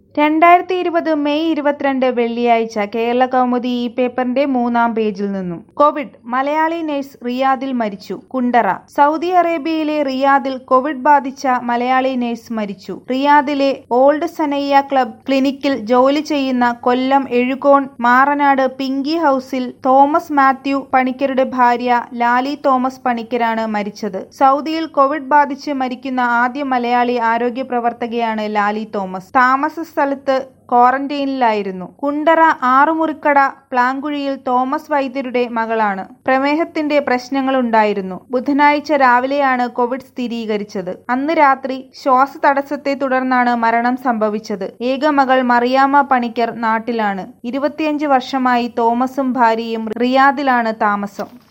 രണ്ടായിരത്തി ഇരുപത് മെയ് ഇരുപത്തിരണ്ട് വെള്ളിയാഴ്ച കേരള കൗമുദി ഈ പേപ്പറിന്റെ മൂന്നാം പേജിൽ നിന്നും കോവിഡ് മലയാളി നഴ്സ് റിയാദിൽ മരിച്ചു കുണ്ടറ സൗദി അറേബ്യയിലെ റിയാദിൽ കോവിഡ് ബാധിച്ച മലയാളി നഴ്സ് മരിച്ചു റിയാദിലെ ഓൾഡ് സനയ്യ ക്ലബ് ക്ലിനിക്കിൽ ജോലി ചെയ്യുന്ന കൊല്ലം എഴുകോൺ മാറനാട് പിങ്കി ഹൌസിൽ തോമസ് മാത്യു പണിക്കരുടെ ഭാര്യ ലാലി തോമസ് പണിക്കരാണ് മരിച്ചത് സൗദിയിൽ കോവിഡ് ബാധിച്ച് മരിക്കുന്ന ആദ്യ മലയാളി ആരോഗ്യ പ്രവർത്തകയാണ് ലാലി തോമസ് താമസ സ്ഥലത്ത് ക്വാറന്റൈനിലായിരുന്നു കുണ്ടറ ആറുമുറിക്കട പ്ലാങ്കുഴിയിൽ തോമസ് വൈദ്യരുടെ മകളാണ് പ്രമേഹത്തിന്റെ പ്രശ്നങ്ങളുണ്ടായിരുന്നു ബുധനാഴ്ച രാവിലെയാണ് കോവിഡ് സ്ഥിരീകരിച്ചത് അന്ന് രാത്രി ശ്വാസതടസ്സത്തെ തുടർന്നാണ് മരണം സംഭവിച്ചത് ഏക മകൾ മറിയാമ്മ പണിക്കർ നാട്ടിലാണ് ഇരുപത്തിയഞ്ച് വർഷമായി തോമസും ഭാര്യയും റിയാദിലാണ് താമസം